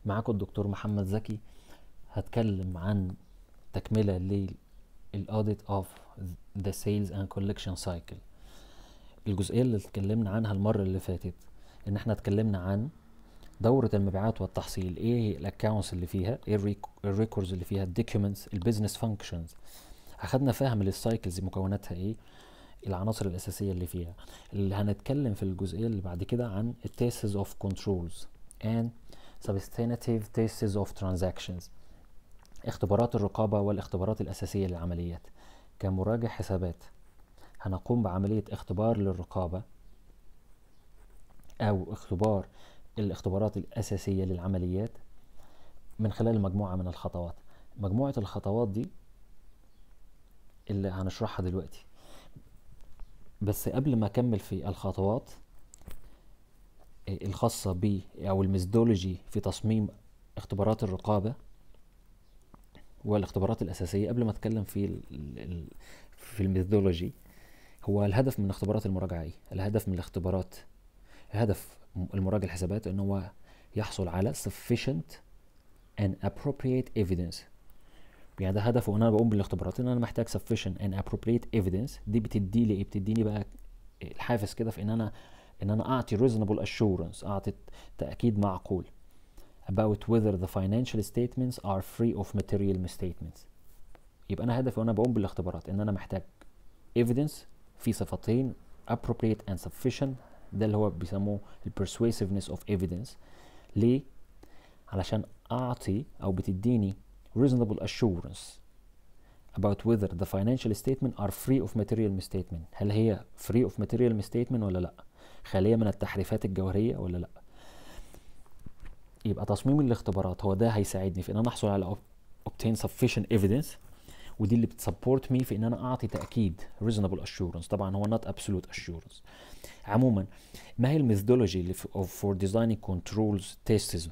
معاكم الدكتور محمد زكي هتكلم عن تكملة للأوديت of the sales and collection cycle الجزئية اللي اتكلمنا عنها المرة اللي فاتت ان احنا اتكلمنا عن دورة المبيعات والتحصيل ايه الاكونتس اللي فيها ايه الريكوردز اللي فيها الدوكيومنتس البيزنس فانكشنز اخدنا فهم للسايكلز مكوناتها ايه العناصر الاساسية اللي فيها اللي هنتكلم في الجزئية اللي بعد كده عن التيستس اوف كنترولز and substantive tests of transactions اختبارات الرقابة والاختبارات الأساسية للعمليات كمراجع حسابات هنقوم بعملية اختبار للرقابة أو اختبار الاختبارات الأساسية للعمليات من خلال مجموعة من الخطوات مجموعة الخطوات دي اللي هنشرحها دلوقتي بس قبل ما أكمل في الخطوات الخاصة ب أو الميثودولوجي في تصميم اختبارات الرقابة والاختبارات الأساسية قبل ما أتكلم في ال ال في الميثودولوجي هو الهدف من اختبارات المراجعة إيه؟ الهدف من الاختبارات هدف المراجع الحسابات إن هو يحصل على sufficient and appropriate evidence يعني ده هدفه ان انا بقوم بالاختبارات ان انا محتاج sufficient and appropriate evidence دي بتدي لي ايه بتديني بقى الحافز كده في ان انا ان انا اعطي reasonable assurance اعطي تاكيد معقول about whether the financial statements are free of material misstatements يبقى انا هدفي وانا بقوم بالاختبارات ان انا محتاج evidence في صفتين appropriate and sufficient ده اللي هو بيسموه ال persuasiveness of evidence ليه علشان اعطي او بتديني reasonable assurance about whether the financial statement are free of material misstatement هل هي free of material misstatement ولا لا خالية من التحريفات الجوهرية ولا لا يبقى تصميم الاختبارات هو ده هيساعدني في ان انا احصل على obtain sufficient evidence ودي اللي بتسبورت مي في ان انا اعطي تاكيد reasonable assurance طبعا هو not absolute assurance عموما ما هي الميثودولوجي اللي for designing controls tests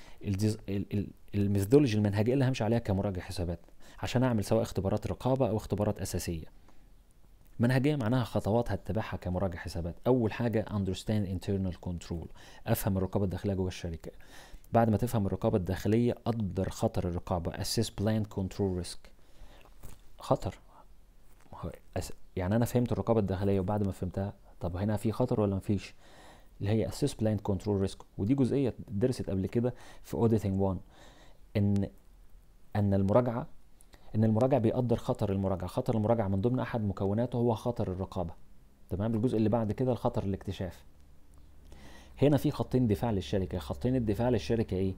الميثودولوجي المنهجيه اللي همشي عليها كمراجع حسابات عشان اعمل سواء اختبارات رقابه او اختبارات اساسيه منهجيه معناها خطوات هتبعها كمراجع حسابات اول حاجه understand internal control افهم الرقابه الداخليه جوه الشركه بعد ما تفهم الرقابه الداخليه قدر خطر الرقابه assess plan control risk خطر يعني انا فهمت الرقابه الداخليه وبعد ما فهمتها طب هنا في خطر ولا مفيش اللي هي assess plan control risk ودي جزئيه درست قبل كده في auditing 1 ان ان المراجعه ان المراجع بيقدر خطر المراجعه خطر المراجعه من ضمن احد مكوناته هو خطر الرقابه تمام الجزء اللي بعد كده الخطر الاكتشاف هنا في خطين دفاع للشركه خطين الدفاع للشركه ايه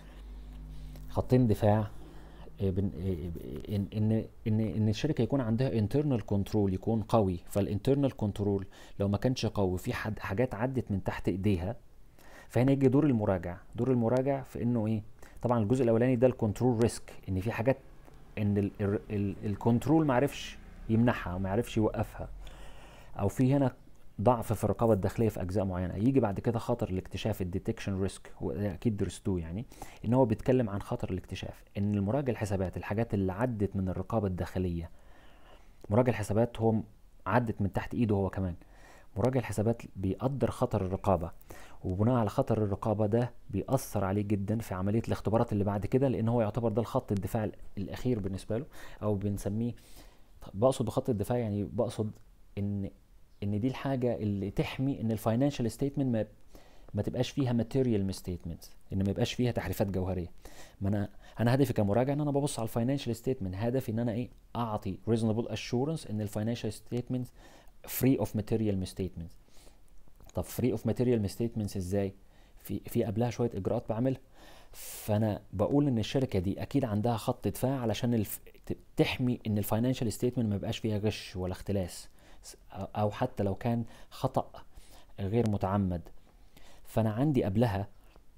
خطين دفاع ان ان ان ان الشركه يكون عندها انترنال كنترول يكون قوي فالانترنال كنترول لو ما كانش قوي في حد حاجات عدت من تحت ايديها فهنا يجي دور المراجع دور المراجع في انه ايه طبعا الجزء الاولاني ده الكنترول ريسك ان في حاجات ان الكنترول ما عرفش يمنعها وما عرفش يوقفها او في هنا ضعف في الرقابه الداخليه في اجزاء معينه يجي بعد كده خطر الاكتشاف الديتكشن ريسك اكيد درستوه يعني ان هو بيتكلم عن خطر الاكتشاف ان المراجع الحسابات الحاجات اللي عدت من الرقابه الداخليه مراجع الحسابات هو عدت من تحت ايده هو كمان مراجع الحسابات بيقدر خطر الرقابه وبناء على خطر الرقابه ده بيأثر عليه جدا في عمليه الاختبارات اللي بعد كده لان هو يعتبر ده الخط الدفاع الاخير بالنسبه له او بنسميه بقصد بخط الدفاع يعني بقصد ان ان دي الحاجه اللي تحمي ان الفاينانشال ستيتمنت ما ما تبقاش فيها ماتيريال ميستيتمنت ان ما يبقاش فيها تحريفات جوهريه ما انا انا هدفي كمراجع ان انا ببص على الفاينانشال ستيتمنت هدفي ان انا ايه اعطي ريزونبل اشورنس ان الفاينانشال ستيتمنت فري اوف ماتيريال ميستيتمنت طب فري اوف ماتيريال ميستيتمنتس ازاي في في قبلها شويه اجراءات بعملها فانا بقول ان الشركه دي اكيد عندها خط دفاع علشان الف... تحمي ان الفاينانشال ستيتمنت ما يبقاش فيها غش ولا اختلاس او حتى لو كان خطا غير متعمد فانا عندي قبلها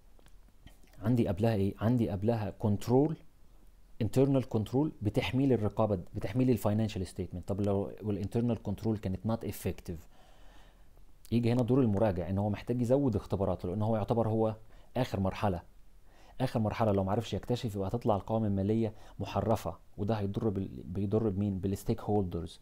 عندي قبلها ايه عندي قبلها كنترول انترنال كنترول بتحمي لي الرقابه بتحمي لي الفاينانشال ستيتمنت طب لو الانترنال كنترول كانت نوت افكتيف يجي هنا دور المراجع ان هو محتاج يزود اختباراته لان هو يعتبر هو اخر مرحله اخر مرحله لو ما عرفش يكتشف يبقى هتطلع القوائم الماليه محرفه وده هيضر بال... بيضر بمين بالستيك هولدرز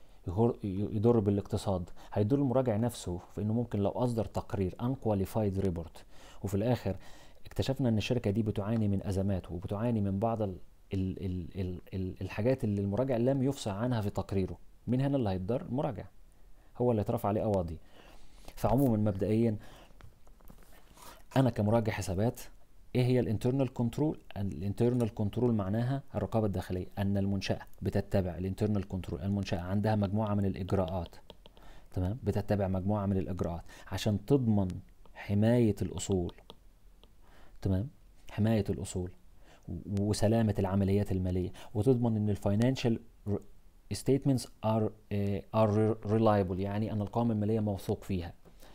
يضر بالاقتصاد هيضر المراجع نفسه في انه ممكن لو اصدر تقرير unqualified ريبورت وفي الاخر اكتشفنا ان الشركه دي بتعاني من ازمات وبتعاني من بعض ال ال ال ال ال الحاجات اللي المراجع لم يفصح عنها في تقريره مين هنا اللي هيتضر المراجع هو اللي هيترفع عليه قواضي فعموما مبدئيا انا كمراجع حسابات ايه هي الانترنال كنترول الانترنال كنترول معناها الرقابه الداخليه ان المنشاه بتتبع الانترنال كنترول المنشاه عندها مجموعه من الاجراءات تمام بتتبع مجموعه من الاجراءات عشان تضمن حمايه الاصول تمام حمايه الاصول وسلامه العمليات الماليه وتضمن ان الفاينانشال statements are uh, are reliable يعني ان القوائم الماليه موثوق فيها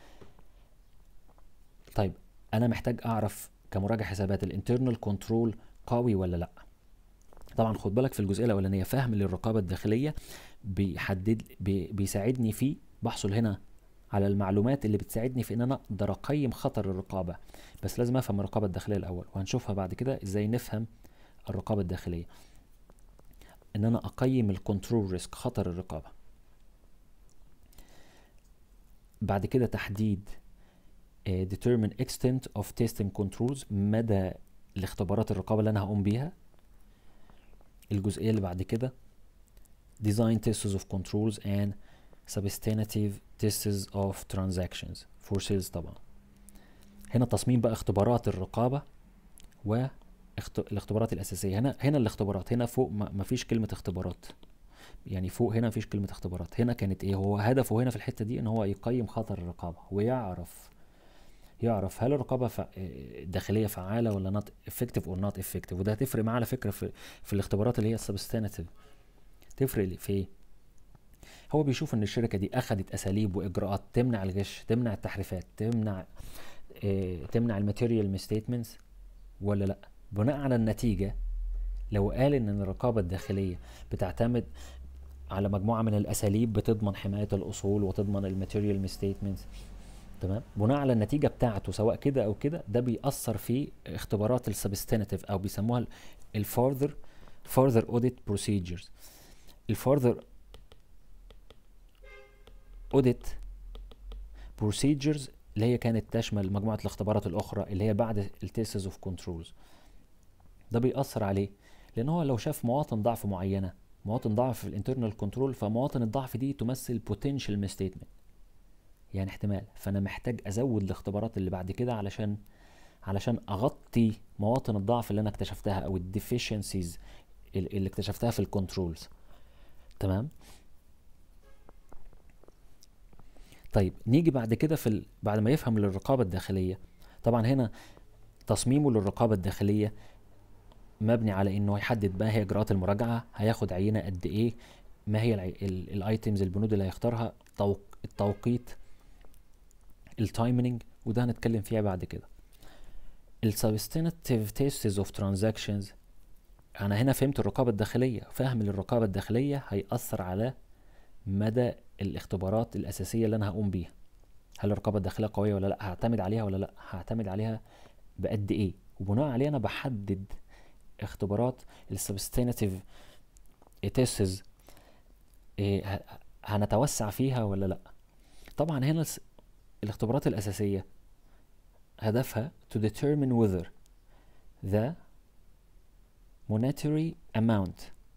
طيب انا محتاج اعرف كمراجع حسابات الانترنال كنترول قوي ولا لا طبعا خد بالك في الجزئيه الاولانيه فهم للرقابه الداخليه بيحدد بي بيساعدني في بحصل هنا على المعلومات اللي بتساعدني في ان انا اقدر اقيم خطر الرقابه بس لازم افهم الرقابه الداخليه الاول وهنشوفها بعد كده ازاي نفهم الرقابه الداخليه ان انا اقيم الكنترول ريسك خطر الرقابه بعد كده تحديد uh, determine extent of testing controls مدى الاختبارات الرقابه اللي انا هقوم بيها الجزئيه اللي بعد كده design tests of controls and substantive tests of transactions for sales طبعا هنا تصميم بقى اختبارات الرقابه و الاختبارات الاساسيه هنا هنا الاختبارات هنا فوق ما فيش كلمه اختبارات يعني فوق هنا مفيش كلمه اختبارات هنا كانت ايه هو هدفه هنا في الحته دي ان هو يقيم خطر الرقابه ويعرف يعرف هل الرقابه الداخليه فعاله ولا نوت افكتيف اور نوت افكتيف وده هتفرق معاه على فكره في, في الاختبارات اللي هي السبستانتيف تفرق في ايه هو بيشوف ان الشركه دي اخذت اساليب واجراءات تمنع الغش تمنع التحريفات تمنع اه تمنع الماتيريال ميستيتمنتس ولا لا بناء على النتيجه لو قال ان الرقابه الداخليه بتعتمد على مجموعه من الاساليب بتضمن حمايه الاصول وتضمن الماتيريال ميستيتمنتس تمام بناء على النتيجه بتاعته سواء كده او كده ده بيأثر في اختبارات السبستانتيف او بيسموها الفارذر further audit procedures الفارذر audit procedures اللي هي كانت تشمل مجموعه الاختبارات الاخرى اللي هي بعد التيستس اوف كنترولز ده بيأثر عليه لان هو لو شاف مواطن ضعف معينه مواطن ضعف في الانترنال كنترول فمواطن الضعف دي تمثل potential misstatement يعني احتمال فانا محتاج ازود الاختبارات اللي بعد كده علشان علشان اغطي مواطن الضعف اللي انا اكتشفتها او الديفيشنسيز اللي اكتشفتها في الكنترولز تمام طيب نيجي بعد كده في ال... بعد ما يفهم للرقابه الداخليه طبعا هنا تصميمه للرقابه الداخليه مبني على انه يحدد ما هي اجراءات المراجعه هياخد عينه قد ايه ما هي الايتمز البنود اللي هيختارها التوقيت التايمينج وده هنتكلم فيها بعد كده السبستينتيف تيستس اوف ترانزاكشنز انا هنا فهمت الرقابه الداخليه فهم للرقابه الداخليه هيأثر على مدى الاختبارات الاساسيه اللي انا هقوم بيها هل الرقابه الداخليه قويه ولا لا هعتمد عليها ولا لا هعتمد عليها بقد ايه وبناء عليه انا بحدد اختبارات السبستينتيف تيستس إيه هنتوسع فيها ولا لا طبعا هنا الاختبارات الأساسية هدفها to determine whether the monetary amount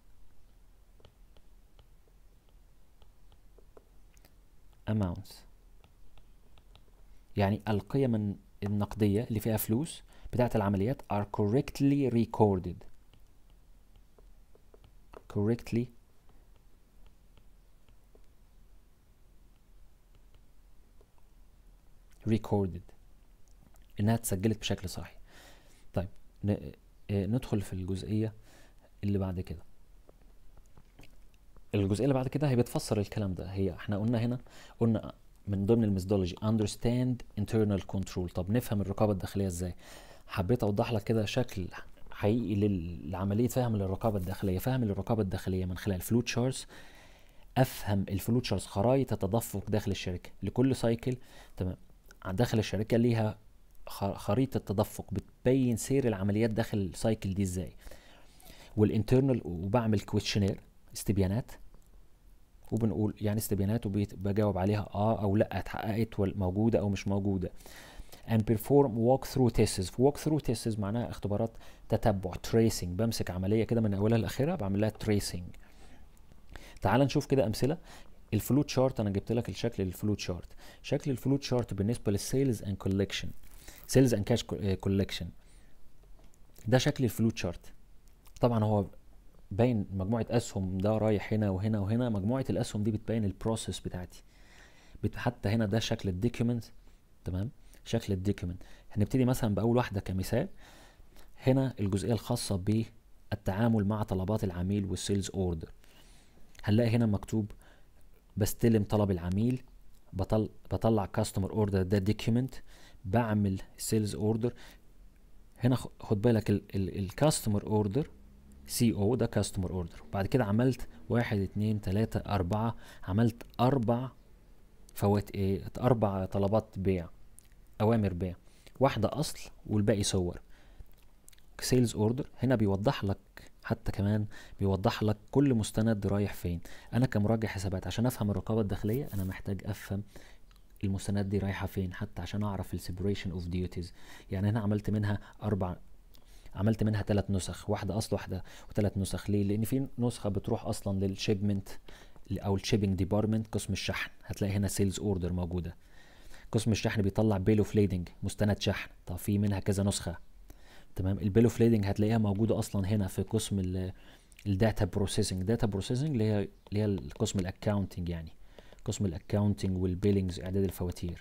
amounts يعني القيم النقدية اللي فيها فلوس بتاعة العمليات are correctly recorded correctly recorded انها اتسجلت بشكل صحيح طيب ندخل في الجزئية اللي بعد كده الجزئية اللي بعد كده هي بتفسر الكلام ده هي احنا قلنا هنا قلنا من ضمن الميثودولوجي understand internal control طب نفهم الرقابة الداخلية ازاي حبيت اوضح لك كده شكل حقيقي لعملية فهم للرقابة الداخلية فهم للرقابة الداخلية من خلال فلو تشارتس افهم الفلو تشارتس خرائط التدفق داخل الشركة لكل سايكل تمام داخل الشركة ليها خريطة تدفق بتبين سير العمليات داخل السايكل دي ازاي والانترنال وبعمل كويشنير استبيانات وبنقول يعني استبيانات وبجاوب عليها اه او لا اتحققت موجودة او مش موجودة and perform walk through tests walk through tests معناها اختبارات تتبع tracing بمسك عمليه كده من اولها لاخرها بعمل لها tracing تعال نشوف كده امثله الفلوت شارت انا جبت لك الشكل الفلوت شارت شكل الفلوت شارت بالنسبه للسيلز اند كولكشن سيلز اند كاش كولكشن ده شكل الفلوت شارت طبعا هو باين مجموعه اسهم ده رايح هنا وهنا وهنا مجموعه الاسهم دي بتبين البروسيس بتاعتي بت- حتى هنا ده شكل الدوكيومنت تمام شكل الدوكيومنت هنبتدي مثلا باول واحده كمثال هنا الجزئيه الخاصه بالتعامل مع طلبات العميل والسيلز اوردر هنلاقي هنا مكتوب بستلم طلب العميل بطل بطلع كاستمر اوردر ده دوكيومنت بعمل سيلز اوردر هنا خ- خد بالك الكاستمر اوردر سي او ده كاستمر اوردر بعد كده عملت واحد اتنين تلاتة اربعة عملت اربع فوات ايه اربع طلبات بيع اوامر بيع واحدة اصل والباقي صور سيلز اوردر هنا بيوضح لك حتى كمان بيوضح لك كل مستند رايح فين انا كمراجع حسابات عشان افهم الرقابه الداخليه انا محتاج افهم المستندات دي رايحه فين حتى عشان اعرف السيبريشن اوف ديوتيز يعني هنا عملت منها اربع عملت منها ثلاث نسخ واحده اصل واحده وثلاث نسخ ليه لان في نسخه بتروح اصلا للشيبمنت او الشيبنج ديبارتمنت قسم الشحن هتلاقي هنا سيلز اوردر موجوده قسم الشحن بيطلع بيل اوف ليدنج مستند شحن طب في منها كذا نسخه تمام البيل اوف ليدنج هتلاقيها موجوده اصلا هنا في قسم الداتا بروسيسنج داتا بروسيسنج اللي هي اللي هي قسم الاكاونتنج يعني قسم الاكاونتنج والبيلينجز اعداد الفواتير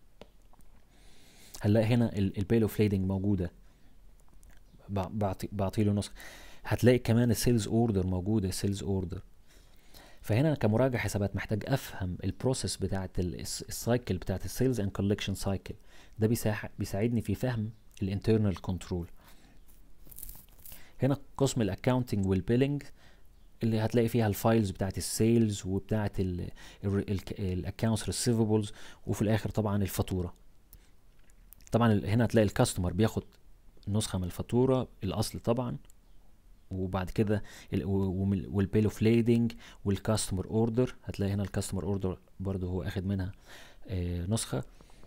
هنلاقي هنا البيل اوف ليدنج موجوده ب- بعطي بعطي له نسخه هتلاقي كمان السيلز اوردر موجوده السيلز اوردر فهنا كمراجع حسابات محتاج افهم البروسيس بتاعت ال- الس- السايكل بتاعت السيلز اند كولكشن سايكل ده بيساع- بيساعدني في فهم الانترنال كنترول هنا قسم الاكاونتنج والبيلينج اللي هتلاقي فيها الفايلز بتاعت السيلز وبتاعت الاكونتس ريسيفبلز وفي الاخر طبعا الفاتوره طبعا ال- هنا هتلاقي الكاستمر بياخد نسخه من الفاتوره الاصل طبعا وبعد كده والبيل اوف ليدنج والكاستمر اوردر هتلاقي هنا الكاستمر اوردر برضه هو اخد منها آه، نسخه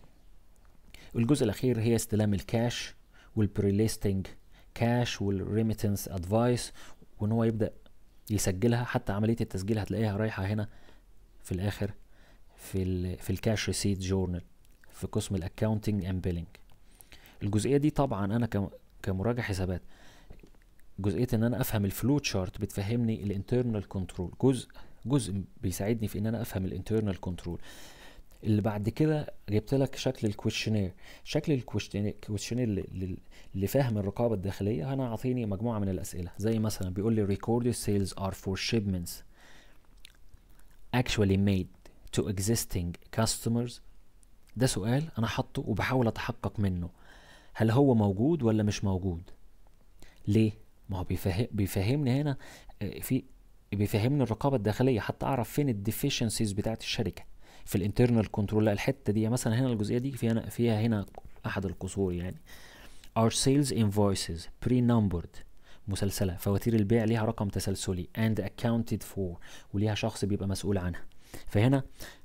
الجزء الاخير هي استلام الكاش والبريليستنج كاش والريميتنس ادفايس وان هو يبدا يسجلها حتى عمليه التسجيل هتلاقيها رايحه هنا في الاخر في ال في الكاش ريسيت جورنال في قسم الاكاونتنج اند بيلينج الجزئيه دي طبعا انا كم- كمراجع حسابات جزئيه ان انا افهم الفلو تشارت بتفهمني الانترنال كنترول جزء جزء بيساعدني في ان انا افهم الانترنال كنترول اللي بعد كده جبت لك شكل الكويشنير شكل الكويشنير اللي, اللي فاهم الرقابه الداخليه انا اعطيني مجموعه من الاسئله زي مثلا بيقول لي recorded sales are for shipments actually made to existing customers ده سؤال انا حاطه وبحاول اتحقق منه هل هو موجود ولا مش موجود ليه ما هو بيفهم بيفهمني هنا آه، في بيفهمني الرقابه الداخليه حتى اعرف فين الديفيشنسيز بتاعت الشركه في الانترنال كنترول لا الحته دي مثلا هنا الجزئيه دي فيها فيها هنا احد القصور يعني our sales invoices pre-numbered مسلسلة فواتير البيع ليها رقم تسلسلي and accounted for وليها شخص بيبقى مسؤول عنها فهنا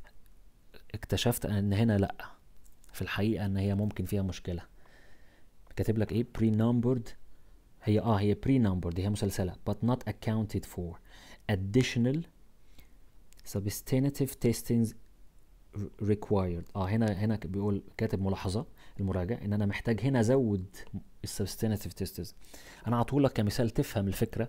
اكتشفت ان هنا لا في الحقيقة ان هي ممكن فيها مشكلة كاتب لك ايه pre-numbered هي اه هي pre-numbered هي مسلسلة but not accounted for additional substantive testings required اه هنا هنا بيقول كاتب ملاحظه المراجع ان انا محتاج هنا ازود السبستينيتيف تيستز انا عطولك كمثال تفهم الفكره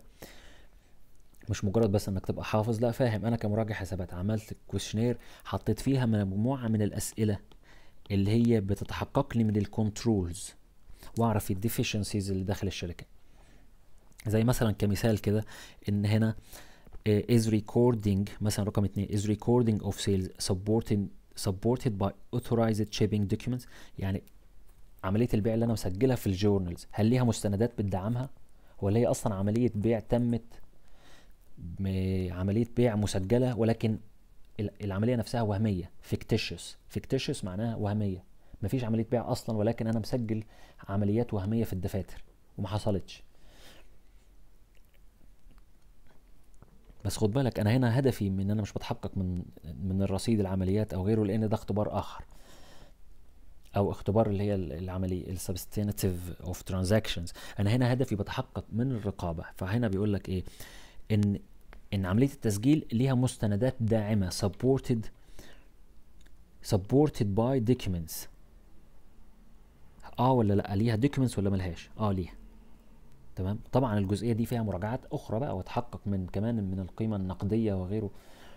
مش مجرد بس انك تبقى حافظ لا فاهم انا كمراجع حسابات عملت كويشنير حطيت فيها مجموعه من الاسئله اللي هي بتتحقق لي من الكنترولز واعرف الديفيشنسيز اللي داخل الشركه زي مثلا كمثال كده ان هنا uh, is recording مثلا رقم اتنين is recording of sales supported supported by authorized shipping documents يعني عملية البيع اللي أنا مسجلها في الجورنالز هل ليها مستندات بتدعمها ولا هي أصلا عملية بيع تمت م- عملية بيع مسجلة ولكن ال- العملية نفسها وهمية fictitious fictitious معناها وهمية مفيش عملية بيع أصلا ولكن أنا مسجل عمليات وهمية في الدفاتر وما حصلتش بس خد بالك انا هنا هدفي من ان انا مش بتحقق من من الرصيد العمليات او غيره لان ده اختبار اخر او اختبار اللي هي العمليه السبستينتيف اوف ترانزاكشنز انا هنا هدفي بتحقق من الرقابه فهنا بيقول لك ايه ان ان عمليه التسجيل ليها مستندات داعمه supported supported by documents اه ولا لا ليها documents ولا ملهاش اه ليها تمام طبعا الجزئيه دي فيها مراجعات اخرى بقى وتحقق من كمان من القيمه النقديه وغيره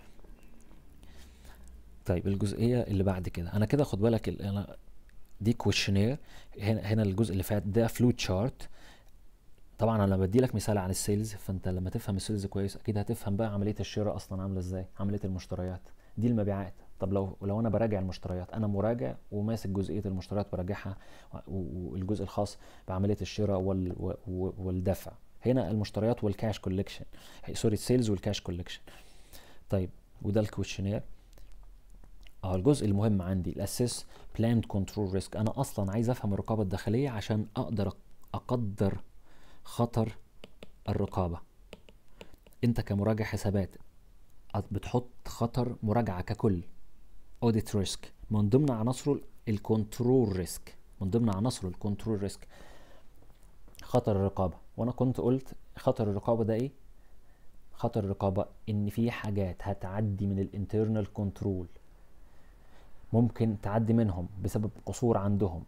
طيب الجزئيه اللي بعد كده انا كده خد بالك انا دي كويشنير هنا هنا الجزء اللي فات ده فلو تشارت طبعا انا بدي لك مثال عن السيلز فانت لما تفهم السيلز كويس اكيد هتفهم بقى عمليه الشراء اصلا عامله ازاي عمليه المشتريات دي المبيعات طب لو لو انا براجع المشتريات انا مراجع وماسك جزئيه المشتريات براجعها والجزء الخاص بعمليه الشراء وال والدفع هنا المشتريات والكاش كولكشن سوري السيلز والكاش كولكشن طيب وده الكويشنير اه الجزء المهم عندي الاسيس بلاند كنترول ريسك انا اصلا عايز افهم الرقابه الداخليه عشان اقدر اقدر خطر الرقابه انت كمراجع حسابات بتحط خطر مراجعه ككل اوديت ريسك من ضمن عناصره الكنترول ريسك من ضمن عناصره الكنترول ريسك خطر الرقابه وانا كنت قلت خطر الرقابه ده ايه خطر الرقابه ان في حاجات هتعدي من الانترنال كنترول ممكن تعدي منهم بسبب قصور عندهم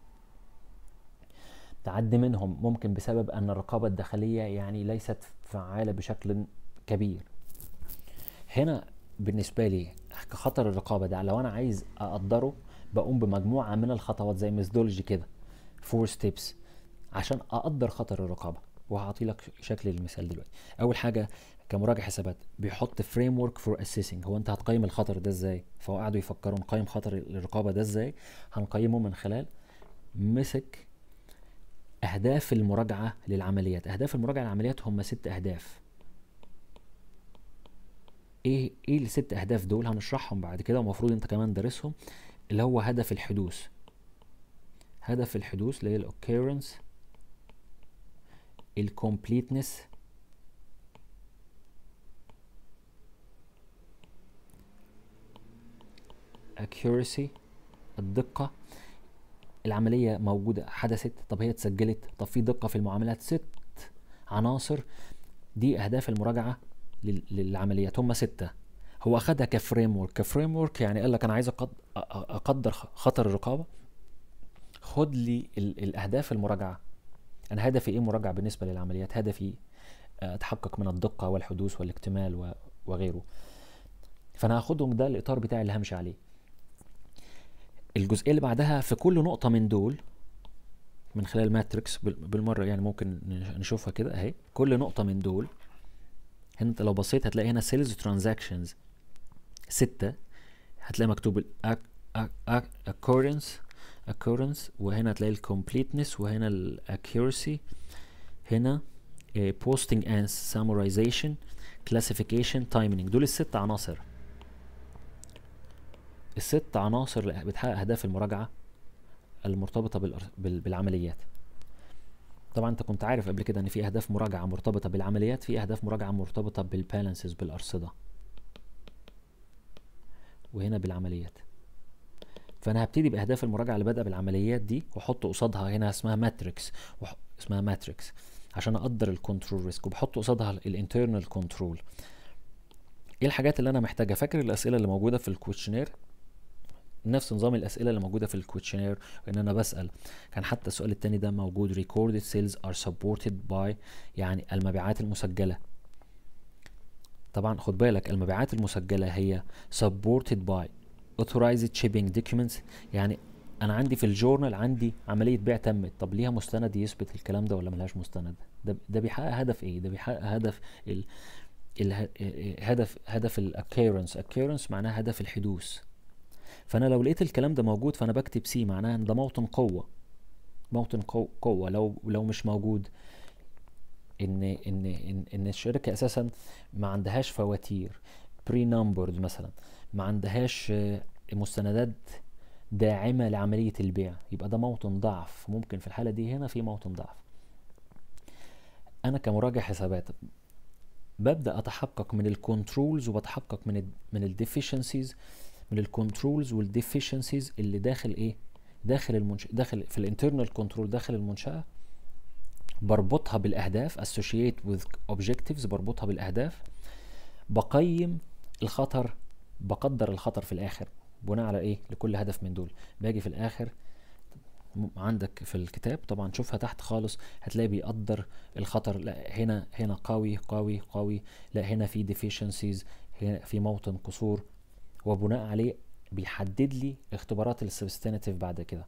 تعدي منهم ممكن بسبب ان الرقابه الداخليه يعني ليست فعاله بشكل كبير هنا بالنسبه لي كخطر الرقابه ده لو انا عايز اقدره بقوم بمجموعه من الخطوات زي ميثودولوجي كده فور ستيبس عشان اقدر خطر الرقابه وهعطي لك شكل المثال دلوقتي اول حاجه كمراجع حسابات بيحط فريم ورك فور اسيسنج هو انت هتقيم الخطر ده ازاي فهو قعدوا يفكروا نقيم خطر الرقابه ده ازاي هنقيمه من خلال مسك اهداف المراجعه للعمليات اهداف المراجعه للعمليات هم ست اهداف ايه ايه الست اهداف دول هنشرحهم بعد كده ومفروض انت كمان دارسهم اللي هو هدف الحدوث هدف الحدوث اللي هي الاوكيرنس الكومبليتنس accuracy الدقة العملية موجودة حدثت طب هي اتسجلت طب في دقة في المعاملات ست عناصر دي أهداف المراجعة للعمليات هم ستة هو أخدها كفريم ورك كفريم ورك يعني قال لك أنا عايز أقدر خطر الرقابة خد لي الأهداف المراجعة أنا هدفي إيه مراجعة بالنسبة للعمليات هدفي أتحقق من الدقة والحدوث والاكتمال وغيره فأنا هاخدهم ده الإطار بتاعي اللي همشي عليه الجزئيه اللي بعدها في كل نقطه من دول من خلال ماتريكس بالمره يعني ممكن نشوفها كده اهي كل نقطه من دول هنا انت لو بصيت هتلاقي هنا سيلز ترانزاكشنز ستة هتلاقي مكتوب occurrence occurrence وهنا هتلاقي الكومبليتنس وهنا الاكيورسي هنا posting and summarization classification timing دول الست عناصر الست عناصر اللي بتحقق اهداف المراجعه المرتبطه بالعمليات طبعا انت كنت عارف قبل كده ان في اهداف مراجعه مرتبطه بالعمليات في اهداف مراجعه مرتبطه بالبالانسز بالارصده وهنا بالعمليات فانا هبتدي باهداف المراجعه اللي بادئه بالعمليات دي واحط قصادها هنا اسمها ماتريكس وح... اسمها ماتريكس عشان اقدر الكنترول ريسك وبحط قصادها الانترنال كنترول ايه الحاجات اللي انا محتاجها فاكر الاسئله اللي موجوده في الكويشنير نفس نظام الاسئله اللي موجوده في الكويشنير ان انا بسال كان حتى السؤال التاني ده موجود recorded sales are supported by يعني المبيعات المسجله طبعا خد بالك المبيعات المسجله هي supported by authorized shipping documents يعني انا عندي في الجورنال عندي عمليه بيع تمت طب ليها مستند يثبت الكلام ده ولا ملهاش مستند ده ده بيحقق هدف ايه ده بيحقق هدف ال الهدف هدف الاكيرنس اكيرنس معناها هدف الحدوث فانا لو لقيت الكلام ده موجود فانا بكتب سي معناها ان ده موطن قوه موطن قوه لو لو مش موجود ان ان ان, إن الشركه اساسا ما عندهاش فواتير بري نمبرد مثلا ما عندهاش مستندات داعمه لعمليه البيع يبقى ده موطن ضعف ممكن في الحاله دي هنا في موطن ضعف انا كمراجع حسابات ببدا اتحقق من الكنترولز وبتحقق من ال من الديفيشنسيز من الكنترولز والديفيشنسيز اللي داخل ايه داخل المنش... داخل في الانترنال كنترول داخل المنشاه بربطها بالاهداف associate with objectives بربطها بالاهداف بقيم الخطر بقدر الخطر في الاخر بناء على ايه لكل هدف من دول باجي في الاخر م- عندك في الكتاب طبعا شوفها تحت خالص هتلاقي بيقدر الخطر لا هنا هنا قوي قوي قوي لا هنا في deficiencies هنا في موطن قصور وبناء عليه بيحدد لي اختبارات السبستانتيف بعد كده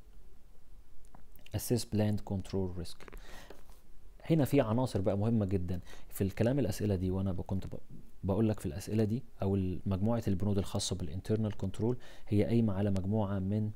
assess planned control risk هنا في عناصر بقى مهمة جدا في الكلام الأسئلة دي وأنا ب- كنت ب- بقول لك في الأسئلة دي أو ال- مجموعة البنود الخاصة بالانترنال كنترول هي قايمة على مجموعة من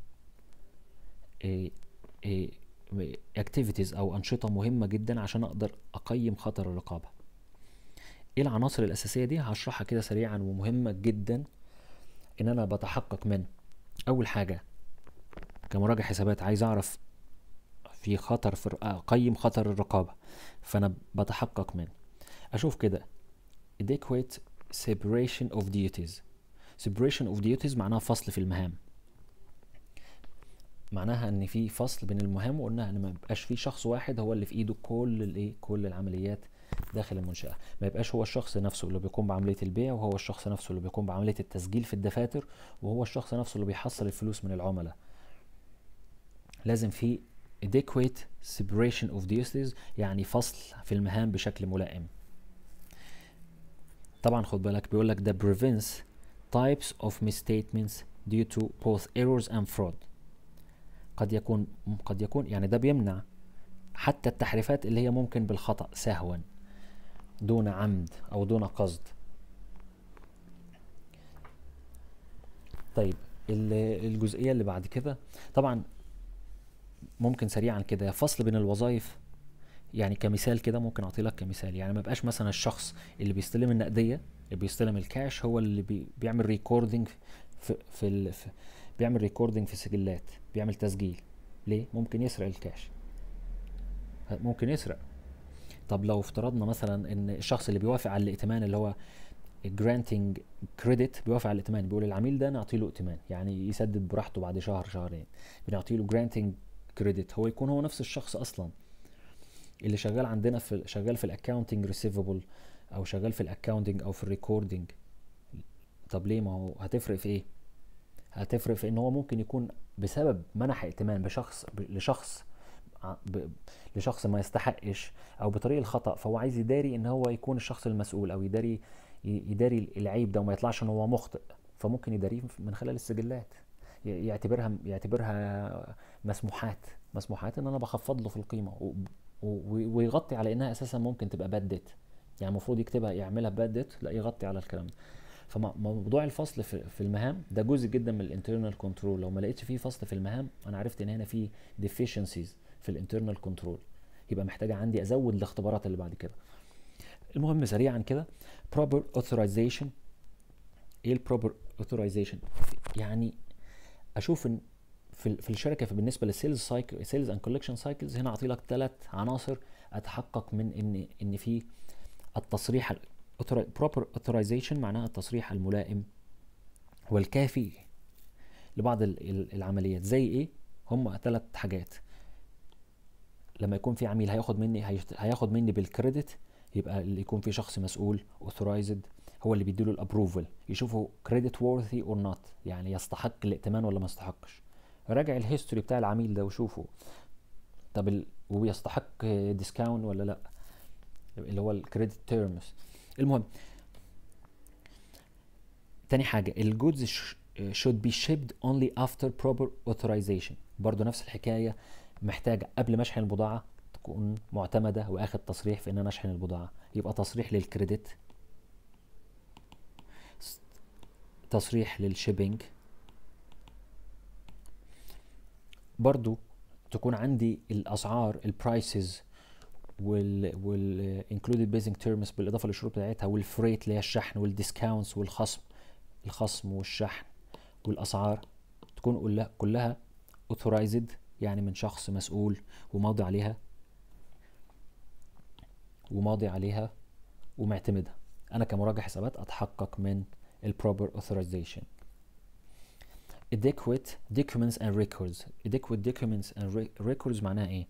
اكتيفيتيز أو أنشطة مهمة جدا عشان أقدر أقيم خطر الرقابة ايه العناصر الأساسية دي هشرحها كده سريعا ومهمة جدا إن أنا بتحقق من أول حاجة كمراجع حسابات عايز أعرف في خطر في اقيم خطر الرقابه فانا بتحقق من اشوف كده adequate separation of duties separation of duties معناها فصل في المهام معناها ان في فصل بين المهام وقلنا ان ما يبقاش في شخص واحد هو اللي في ايده كل الايه كل العمليات داخل المنشاه ما يبقاش هو الشخص نفسه اللي بيقوم بعمليه البيع وهو الشخص نفسه اللي بيقوم بعمليه التسجيل في الدفاتر وهو الشخص نفسه اللي بيحصل الفلوس من العملاء لازم في adequate separation of duties يعني فصل في المهام بشكل ملائم طبعا خد بالك بيقول لك ده prevents types of misstatements due to both errors and fraud قد يكون قد يكون يعني ده بيمنع حتى التحريفات اللي هي ممكن بالخطأ سهوا دون عمد او دون قصد طيب ال- الجزئية اللي بعد كده طبعا ممكن سريعا كده فصل بين الوظائف يعني كمثال كده ممكن اعطي لك كمثال يعني ما يبقاش مثلا الشخص اللي بيستلم النقديه اللي بيستلم الكاش هو اللي بي بيعمل ريكوردنج في في, ال في بيعمل ريكوردنج في سجلات بيعمل تسجيل ليه ممكن يسرق الكاش ممكن يسرق طب لو افترضنا مثلا ان الشخص اللي بيوافق على الائتمان اللي هو جرانتنج كريدت بيوافق على الائتمان بيقول العميل ده نعطي له ائتمان يعني يسدد براحته بعد شهر شهرين بنعطي له جرانتنج كريدت هو يكون هو نفس الشخص اصلا اللي شغال عندنا في شغال في الاكاونتنج ريسيفبل او شغال في الاكاونتنج او في الريكوردنج طب ليه ما هو هتفرق في ايه هتفرق في ان هو ممكن يكون بسبب منح ائتمان بشخص ب- لشخص ع- ب- لشخص ما يستحقش او بطريق الخطا فهو عايز يداري ان هو يكون الشخص المسؤول او يداري ي- يداري العيب ده وما يطلعش ان هو مخطئ فممكن يداريه من خلال السجلات ي- يعتبرها يعتبرها مسموحات مسموحات ان انا بخفض له في القيمه و- و- ويغطي على انها اساسا ممكن تبقى بادت يعني المفروض يكتبها يعملها بادت لا يغطي على الكلام ده فموضوع الفصل في, في المهام ده جزء جدا من الانترنال كنترول لو ما لقيتش فيه فصل في المهام انا عرفت ان هنا في deficiencies في الانترنال كنترول يبقى محتاجه عندي ازود الاختبارات اللي بعد كده المهم سريعا كده proper authorization ايه البروبر authorization يعني اشوف ان في ال- في الشركه في بالنسبه للسيلز سايكل سيلز اند كولكشن سايكلز هنا اعطي لك ثلاث عناصر اتحقق من ان ان في التصريح بروبر authorization معناها التصريح الملائم والكافي لبعض ال- ال- العمليات زي ايه هم ثلاث حاجات لما يكون في عميل هياخد مني هيشت- هياخد مني بالكريدت يبقى اللي يكون في شخص مسؤول authorized هو اللي بيديله الابروفل يشوفه credit worthy or not يعني يستحق الائتمان ولا ما يستحقش راجع الهيستوري بتاع العميل ده وشوفه طب ال... ويستحق ديسكاونت ولا لا اللي هو الكريدت تيرمز المهم تاني حاجة الجودز should be shipped only after proper authorization برضو نفس الحكاية محتاجة قبل ما اشحن البضاعة تكون معتمدة واخد تصريح في ان انا اشحن البضاعة يبقى تصريح للكريدت تصريح للشيبينج برضو تكون عندي الاسعار البرايسز وال وال included basing terms بالاضافه للشروط بتاعتها والفريت اللي هي الشحن والديسكاونتس والخصم الخصم والشحن والاسعار تكون كلها كلها authorized يعني من شخص مسؤول وماضي عليها وماضي عليها ومعتمدها انا كمراجع حسابات اتحقق من البروبر authorization adequate documents and records adequate documents and re- records معناها ايه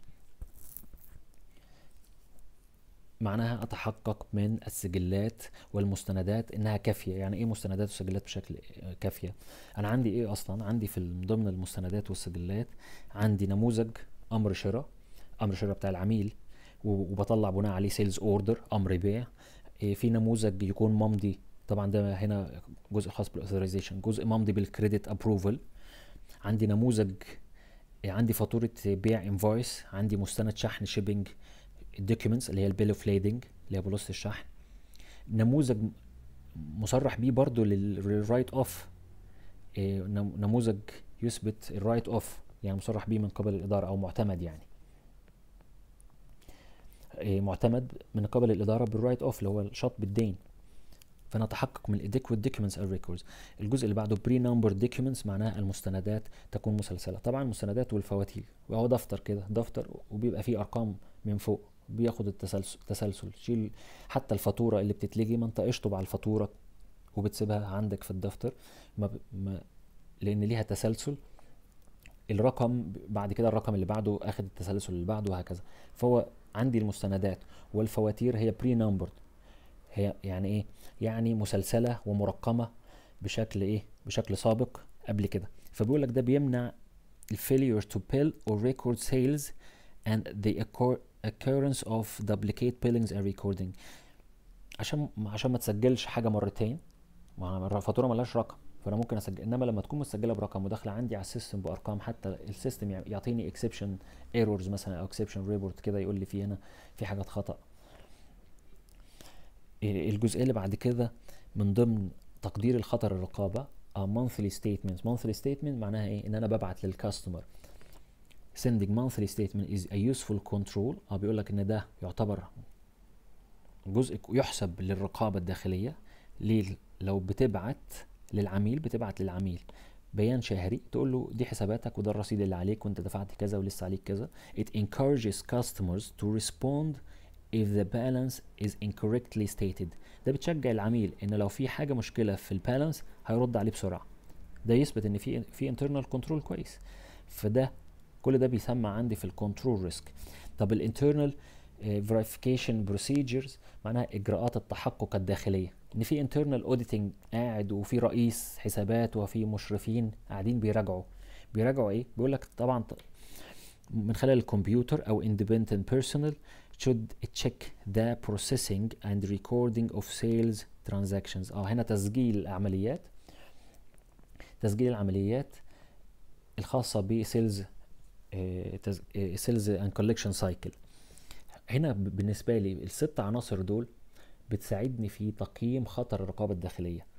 معناها اتحقق من السجلات والمستندات انها كافيه يعني ايه مستندات وسجلات بشكل آه، كافيه انا عندي ايه اصلا عندي في ال- ضمن المستندات والسجلات عندي نموذج امر شراء امر شراء بتاع العميل و- وبطلع بناء عليه سيلز اوردر امر بيع إيه، في نموذج يكون ممضي طبعا ده هنا جزء خاص بالاوثرايزيشن جزء ممضي بالكريدت ابروفل عندي نموذج إيه، عندي فاتوره بيع انفويس عندي مستند شحن شيبنج الدوكيومنتس اللي هي البيل اوف ليدنج اللي هي بوليصه الشحن نموذج مصرح بيه برضو للرايت اوف نموذج يثبت الرايت اوف يعني مصرح بيه من قبل الاداره او معتمد يعني إيه، معتمد من قبل الاداره بالرايت اوف اللي هو الشط بالدين فانا اتحقق من adequate documents and records الجزء اللي بعده pre numbered documents معناها المستندات تكون مسلسله طبعا المستندات والفواتير وهو دفتر كده دفتر وبيبقى فيه ارقام من فوق بياخد التسلسل تسلسل شيل حتى الفاتوره اللي بتتلجي ما انت اشطب على الفاتوره وبتسيبها عندك في الدفتر ما, ب... ما لان ليها تسلسل الرقم بعد كده الرقم اللي بعده اخد التسلسل اللي بعده وهكذا فهو عندي المستندات والفواتير هي بري نمبرد هي يعني ايه يعني مسلسله ومرقمه بشكل ايه بشكل سابق قبل كده فبيقول لك ده بيمنع الفيلير to bill or record sales and the occur- occurrence of duplicate billings and recording عشان عشان ما تسجلش حاجه مرتين ما الفاتوره ملهاش رقم فانا ممكن اسجل انما لما تكون مسجله برقم وداخله عندي على السيستم بارقام حتى السيستم يع- يعطيني اكسبشن ايرورز مثلا او اكسبشن ريبورت كده يقول لي في هنا في حاجات خطا إيه الجزئيه اللي بعد كده من ضمن تقدير الخطر الرقابه a monthly statements monthly statement معناها ايه ان انا ببعت للكاستمر sending monthly statement is a useful control اه بيقول لك ان ده يعتبر جزء ك- يحسب للرقابه الداخليه ليه لو بتبعت للعميل بتبعت للعميل بيان شهري تقول له دي حساباتك وده الرصيد اللي عليك وانت دفعت كذا ولسه عليك كذا it encourages customers to respond if the balance is incorrectly stated ده بتشجع العميل ان لو في حاجه مشكله في البالانس هيرد عليه بسرعه ده يثبت ان في في internal كنترول كويس فده كل ده بيسمى عندي في الكنترول ريسك طب الانترنال فيريفيكيشن بروسيجرز معناها اجراءات التحقق الداخليه ان في انترنال اوديتنج قاعد وفي رئيس حسابات وفي مشرفين قاعدين بيراجعوا بيراجعوا ايه بيقول لك طبعا ط- من خلال الكمبيوتر او independent personnel should check the processing and recording of sales transactions اه هنا تسجيل العمليات تسجيل العمليات الخاصه بسيلز سيلز اند كولكشن سايكل هنا ب- بالنسبه لي الست عناصر دول بتساعدني في تقييم خطر الرقابه الداخليه